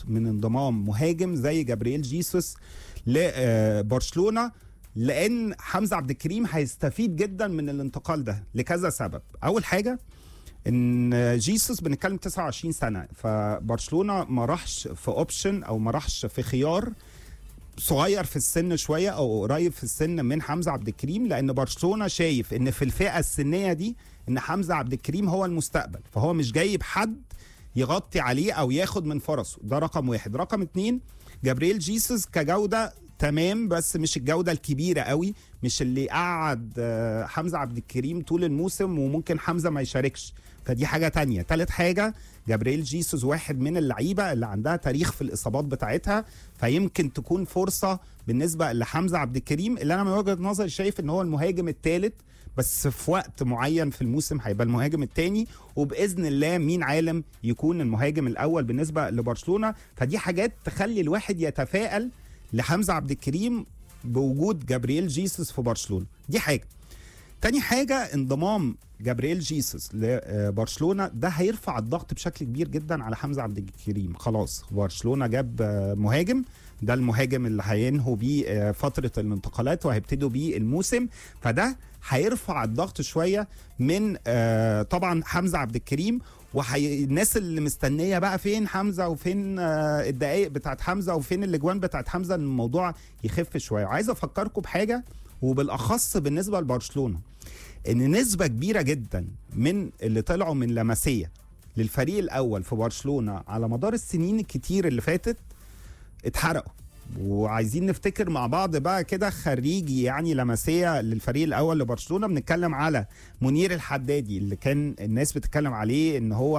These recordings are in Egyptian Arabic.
من انضمام مهاجم زي جابرييل جيسوس لبرشلونه لان حمزه عبد الكريم هيستفيد جدا من الانتقال ده لكذا سبب اول حاجه ان جيسوس بنتكلم 29 سنه فبرشلونه ما راحش في اوبشن او ما راحش في خيار صغير في السن شويه او قريب في السن من حمزه عبد الكريم لان برشلونه شايف ان في الفئه السنيه دي ان حمزه عبد الكريم هو المستقبل فهو مش جايب حد يغطي عليه او ياخد من فرصه ده رقم واحد رقم اتنين جابرييل جيسوس كجوده تمام بس مش الجوده الكبيره قوي مش اللي قعد آه، حمزه عبد الكريم طول الموسم وممكن حمزه ما يشاركش فدي حاجه تانية تالت حاجه جابرييل جيسوس واحد من اللعيبه اللي عندها تاريخ في الاصابات بتاعتها فيمكن تكون فرصه بالنسبه لحمزه عبد الكريم اللي انا من وجهه نظري شايف ان هو المهاجم الثالث بس في وقت معين في الموسم هيبقى المهاجم الثاني وباذن الله مين عالم يكون المهاجم الاول بالنسبه لبرشلونه فدي حاجات تخلي الواحد يتفائل لحمزه عبد الكريم بوجود جابرييل جيسوس في برشلونه دي حاجه تاني حاجة انضمام جابرييل جيسوس لبرشلونة ده هيرفع الضغط بشكل كبير جدا على حمزة عبد الكريم خلاص برشلونة جاب آه، مهاجم ده المهاجم اللي هينهوا بيه آه، فترة الانتقالات وهيبتدوا بيه الموسم فده هيرفع الضغط شوية من آه، طبعا حمزة عبد الكريم وحي... الناس اللي مستنيه بقى فين حمزه وفين آه، الدقائق بتاعت حمزه وفين الاجوان بتاعت حمزه ان الموضوع يخف شويه وعايز افكركم بحاجه وبالاخص بالنسبه لبرشلونه ان نسبه كبيره جدا من اللي طلعوا من لمسيه للفريق الاول في برشلونه على مدار السنين الكتير اللي فاتت اتحرقوا وعايزين نفتكر مع بعض بقى كده خريجي يعني لمسيه للفريق الاول لبرشلونه بنتكلم على منير الحدادي اللي كان الناس بتتكلم عليه ان هو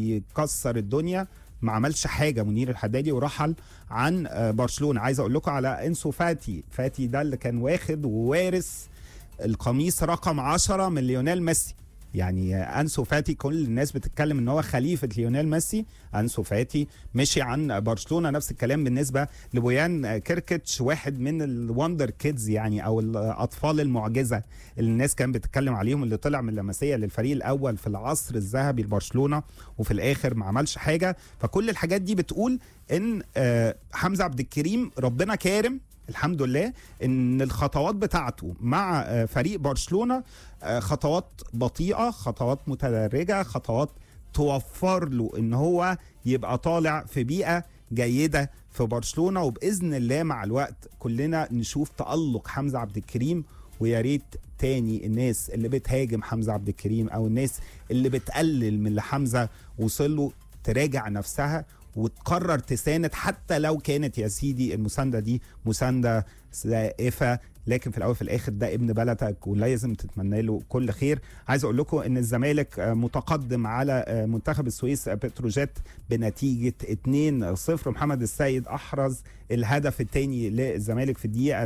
هيكسر الدنيا ما عملش حاجه منير الحدادي ورحل عن آه، برشلونه عايز اقول لكم على انسو فاتي فاتي ده اللي كان واخد ووارث القميص رقم 10 من ليونيل ميسي يعني انسو فاتي كل الناس بتتكلم ان هو خليفه ليونيل ميسي انسو فاتي مشي عن برشلونه نفس الكلام بالنسبه لبويان كيركيتش واحد من الوندر كيدز يعني او الاطفال المعجزه اللي الناس كانت بتتكلم عليهم اللي طلع من لمسيه للفريق الاول في العصر الذهبي لبرشلونه وفي الاخر ما عملش حاجه فكل الحاجات دي بتقول ان آه، حمزه عبد الكريم ربنا كارم الحمد لله ان الخطوات بتاعته مع آه، فريق برشلونه آه، خطوات بطيئه خطوات متدرجه خطوات توفر له ان هو يبقى طالع في بيئه جيده في برشلونه وباذن الله مع الوقت كلنا نشوف تالق حمزه عبد الكريم ويا ريت تاني الناس اللي بتهاجم حمزه عبد الكريم او الناس اللي بتقلل من اللي حمزه وصل له تراجع نفسها وتقرر تساند حتى لو كانت يا سيدي المسانده دي مسانده زائفه لكن في الاول في الاخر ده ابن بلدك ولازم تتمنى له كل خير عايز اقول لكم ان الزمالك آه، متقدم على آه، منتخب السويس آه، بتروجيت بنتيجه 2-0 محمد السيد احرز الهدف الثاني للزمالك في الدقيقه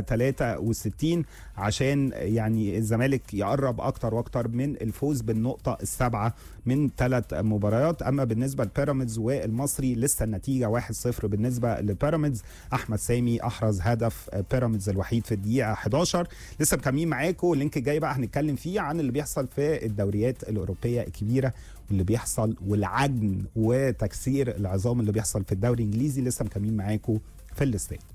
63 عشان يعني الزمالك يقرب اكتر واكتر من الفوز بالنقطه السابعه من ثلاث مباريات اما بالنسبه لبيراميدز والمصري لسه النتيجه 1-0 بالنسبه لبيراميدز احمد سامي احرز هدف بيراميدز الوحيد في الدقيقه 11 لسه مكملين معاكم اللينك الجاي بقى هنتكلم فيه عن اللي بيحصل في الدوريات الاوروبيه الكبيره واللي بيحصل والعجن وتكسير العظام اللي بيحصل في الدوري الانجليزي لسه مكملين معاكم في الاستاد